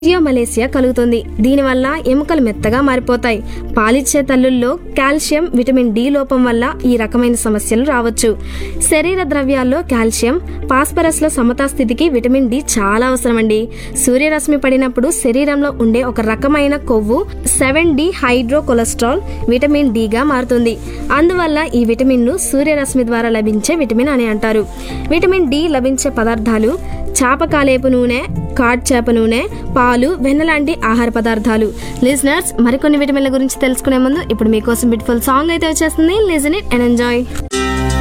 Malaysia కలుగుతుంది దీనివల్ల ఎముకలు మెత్తగా మారిపోతాయి పాలిచ్చే తల్లుల్లో కాల్షియం విటమిన్ డి లోపం వల్ల ఈ రకమైన సమస్యలు రావచ్చు శరీర ద్రవ్యాల్లో కాల్షియం పాస్పరస్ లో సమతా స్థితికి విటమిన్ డి చాలా అవసరమండి సూర్యరశ్మి పడినప్పుడు శరీరంలో ఉండే ఒక రకమైన కొవ్వు seven dehydrocholesterol vitamin డిగా మారుతుంది అందువల్ల ఈ విటమిన్ ను సూర్యరశ్మి ద్వారా లభించే విటమిన్ అని అంటారు విటమిన్ డి లభించే పదార్థాలు చాప కాలేపు నూనె కాడ్ చేప నూనె పాలు వెన్న లాంటి ఆహార పదార్థాలు లిజనర్స్ మరికొన్ని విటమిన్ల గురించి తెలుసుకునే ముందు ఇప్పుడు మీకోసం బ్యూటిఫుల్ సాంగ్ అయితే వచ్చేస్తుంది లిజన్ ఇట్ అండ్ ఎంజాయ్